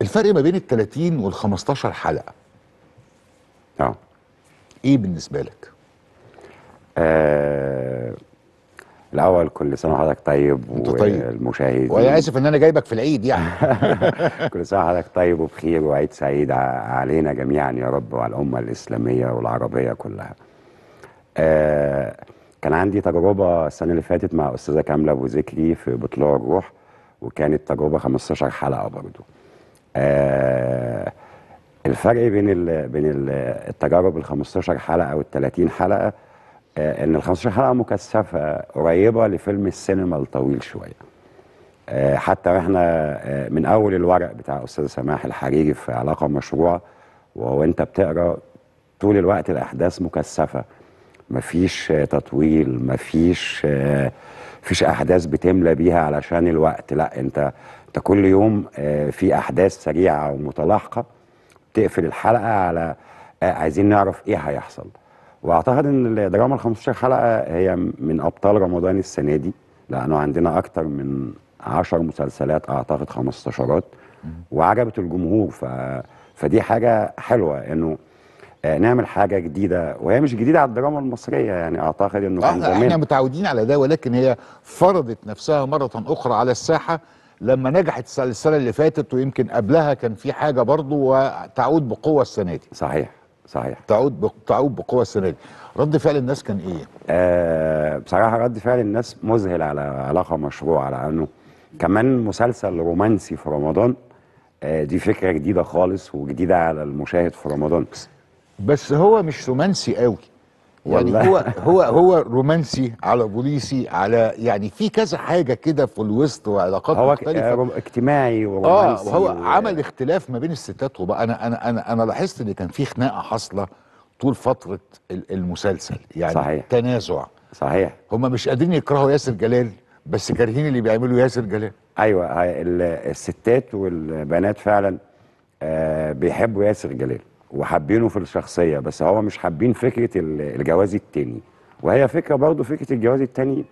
الفرق ما بين ال 30 وال 15 حلقه اه ايه بالنسبه لك؟ آه، الاول كل سنه وحضرتك طيب أنت طيب. والمشاهدين وانا اسف ان انا جايبك في العيد يعني كل سنه وحضرتك طيب وبخير وعيد سعيد ع- علينا جميعا يا رب وعلى الامه الاسلاميه والعربيه كلها. آه كان عندي تجربه السنه اللي فاتت مع استاذه كامله ابو ذكري في بطلوع الروح وكانت تجربه 15 حلقه برضو. آه الفرق بين ال بين ال التجارب ال 15 حلقه وال 30 حلقه آه ان ال 15 حلقه مكثفه قريبه لفيلم السينما الطويل شويه. آه، حتى واحنا آه، من اول الورق بتاع استاذ سماح الحريري في علاقه مشروعه وانت بتقرا طول الوقت الاحداث مكثفه مفيش آه، تطويل مفيش آه، مفيش احداث بتملى بيها علشان الوقت لا انت انت كل يوم آه، في احداث سريعه ومتلاحقه تقفل الحلقه على آه، عايزين نعرف ايه هيحصل واعتقد ان الدراما ال 15 حلقه هي من ابطال رمضان السنه دي لانه عندنا اكتر من 10 مسلسلات اعتقد 15 وعجبت الجمهور ف... فدي حاجه حلوه انه آه، نعمل حاجه جديده وهي مش جديده على الدراما المصريه يعني اعتقد انه كان آه، احنا زمان متعودين على ده ولكن هي فرضت نفسها مره اخرى على الساحه لما نجحت السنه السنة اللي فاتت ويمكن قبلها كان في حاجه برضو وتعود بقوه السنه دي صحيح صحيح تعود ب... تعود بقوه السنه دي رد فعل الناس كان ايه؟ آه بصراحه رد فعل الناس مذهل على علاقه مشروع على انه كمان مسلسل رومانسي في رمضان آه دي فكره جديده خالص وجديده على المشاهد في رمضان بس هو مش رومانسي قوي يعني والله. هو هو هو رومانسي على بوليسي على يعني في كذا حاجه كده في الوسط وعلاقات هو ك- مختلفه آه، روم- اجتماعي اه ورومانسي وهو و- عمل اختلاف ما بين الستات وبقى انا انا انا انا لاحظت ان كان في خناقه حاصله طول فتره ال- المسلسل يعني صحيح. تنازع صحيح هم مش قادرين يكرهوا ياسر جلال بس كارهين اللي بيعملوا ياسر جلال ايوه هاي ال- الستات والبنات فعلا آه بيحبوا ياسر جلال وحابينه في الشخصيه بس هو مش حابين فكره ال- الجواز التاني وهي فكره برضو فكره الجواز التاني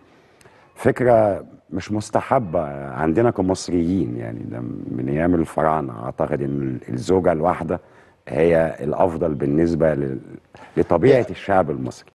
فكره مش مستحبه عندنا كمصريين يعني ده من ايام الفراعنه اعتقد ان الزوجه الواحده هي الافضل بالنسبه لل- لطبيعه الشعب المصري